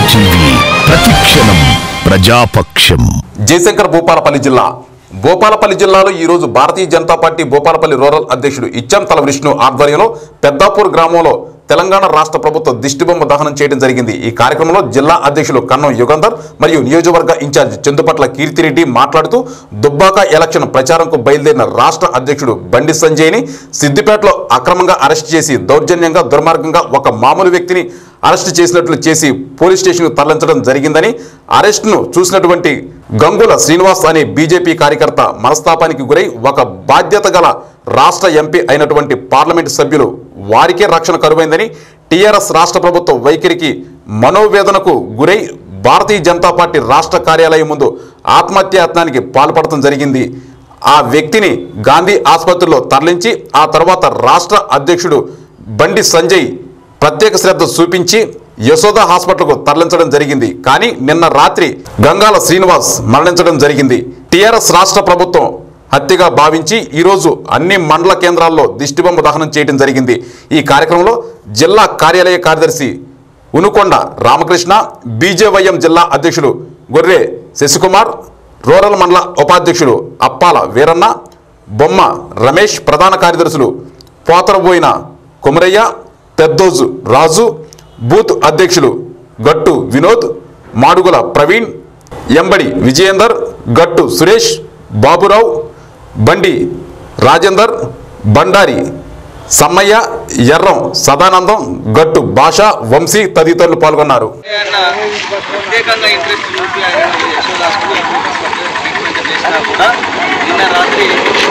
TV ప్రతిక్షణం ప్రజాపక్షం జయశంకర్ భూపాలపల్లి జిల్లా భూపాలపల్లి జిల్లాలో ఈ రోజు భారతీయ జనతా పార్టీ భూపాలపల్లి రూరల్ అధ్యక్షుడు ఇచ్చంతల విష్ణు ఆధ్వర్యంలో పెద్దాపూర్ గ్రామంలో తెలంగాణ రాష్ట్ర ప్రభుత్వ దిష్టిబొమ్మ దహనం చేయడం జరిగింది ఈ కార్యక్రమంలో జిల్లా అధ్యక్షులు కన్నం యుగంధర్ మరియు నియోజకవర్గ ఇన్ఛార్జ్ చందుపట్ల కీర్తిరెడ్డి మాట్లాడుతూ దుబ్బాక ఎలక్షన్ ప్రచారంకు బయలుదేరిన రాష్ట్ర అధ్యక్షుడు బండి సంజయ్ని సిద్దిపేటలో అక్రమంగా అరెస్ట్ చేసి దౌర్జన్యంగా దుర్మార్గంగా ఒక మామూలు వ్యక్తిని అరెస్ట్ చేసినట్లు చేసి పోలీస్ స్టేషన్కు తరలించడం జరిగిందని అరెస్ట్ను చూసినటువంటి గంగుల శ్రీనివాస్ అనే బీజేపీ కార్యకర్త మనస్తాపానికి గురై ఒక బాధ్యత గల రాష్ట్ర ఎంపీ అయినటువంటి పార్లమెంటు సభ్యులు వారికే రక్షణ కరువైందని టీఆర్ఎస్ రాష్ట్ర ప్రభుత్వ వైఖరికి మనోవేదనకు గురై భారతీయ జనతా పార్టీ రాష్ట్ర కార్యాలయం ముందు ఆత్మహత్యాయత్నానికి పాల్పడటం జరిగింది ఆ వ్యక్తిని గాంధీ ఆసుపత్రిలో తరలించి ఆ తర్వాత రాష్ట్ర అధ్యక్షుడు బండి సంజయ్ ప్రత్యేక శ్రద్ధ చూపించి యశోద హాస్పిటల్కు తరలించడం జరిగింది కానీ నిన్న రాత్రి గంగాల శ్రీనివాస్ మరణించడం జరిగింది టీఆర్ఎస్ రాష్ట్ర ప్రభుత్వం హత్యగా భావించి ఈరోజు అన్ని మండల కేంద్రాల్లో దిష్టిబొమ్మ దహనం చేయడం జరిగింది ఈ కార్యక్రమంలో జిల్లా కార్యాలయ కార్యదర్శి ఉనుకొండ రామకృష్ణ బీజేవైఎం జిల్లా అధ్యక్షులు గొర్రె శశికుమార్ రూరల్ మండల ఉపాధ్యక్షులు అప్పాల వీరన్న బొమ్మ రమేష్ ప్రధాన కార్యదర్శులు పోతరబోయిన కుమరయ్య పెద్దోజు రాజు బూత్ అధ్యక్షులు గట్టు వినోద్ మాడుగుల ప్రవీణ్ ఎంబడి విజయేందర్ గట్టు సురేష్ బాబురావు బండి రాజేందర్ బండారి సమ్మయ్య ఎర్రం సదానందం గట్టు భాష వంశీ తదితరులు పాల్గొన్నారు ఆయన ప్రత్యేకంగా ఇంట్రెస్ట్ చూపి ఆయన యశోద హాస్పిటల్ ట్రీట్మెంట్ చేసినా కూడా నిన్న రాత్రి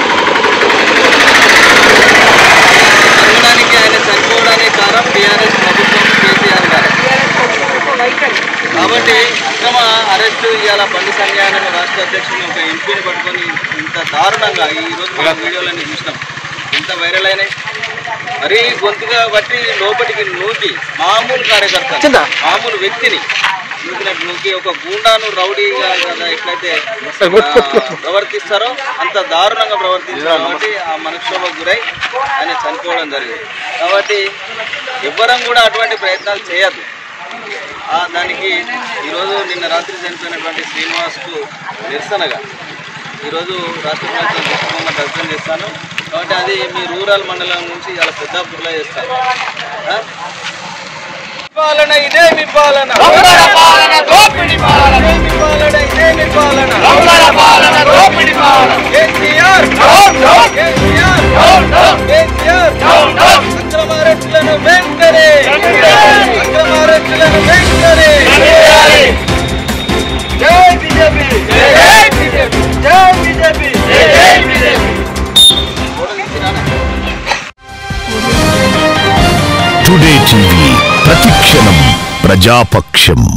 మరణానికి ఆయన చనిపోవడానికి కారణం టీఆర్ఎస్ ప్రభుత్వం కేసీఆర్ గారు కాబట్టి అక్రమ అరెస్ట్ ఇవాళ బండి సంజయన రాష్ట్ర అధ్యక్షుని ఒక ఎంపీని పట్టుకొని ఇంత దారుణంగా ఈ రోజు మనం వీడియోలన్నీ చూసినాం ఇంత వైరల్ అయినాయి మరీ గొంతుగా బట్టి లోపలికి నూకి మామూలు కార్యకర్త మామూలు వ్యక్తిని నూకినట్టు నూకి ఒక గూండాను రౌడీగా కదా ఎట్లయితే ఆ, ప్రవర్తిస్తారో అంత దారుణంగా ప్రవర్తించారు కాబట్టి ఆ మనక్షోభకు గురై ఆయన చనిపోవడం జరిగింది కాబట్టి ఎవ్వరం కూడా అటువంటి ప్రయత్నాలు చేయద్దు ఆ దానికి ఈరోజు నిన్న రాత్రి చనిపోయినటువంటి శ్రీనివాస్కు నిరసనగా ఈరోజు రాష్ట్ర ప్రభుత్వం దృష్టిబొమ్మ దర్శనం చేస్తాను కాబట్టి అది మీ రూరల్ మండలం నుంచి ఇలా పెద్దాపూర్లో చేస్తాను ఆ? పాలన ఇదే మీ పాలన పాలన దోపిడి పాలన మీ పాలన ఇదే మీ పాలన పాలన దోపిడి పాలన కేసీఆర్ కేసీఆర్ కేసీఆర్ అక్రమారెడ్డులను వెంటనే అక్రమారెడ్డులను వెంటనే జై బీజేపీ జై బీజేపీ జై బీజేపీ జై బీజేపీ టుడే టీవీ ప్రతిక్షణం ప్రజాపక్షం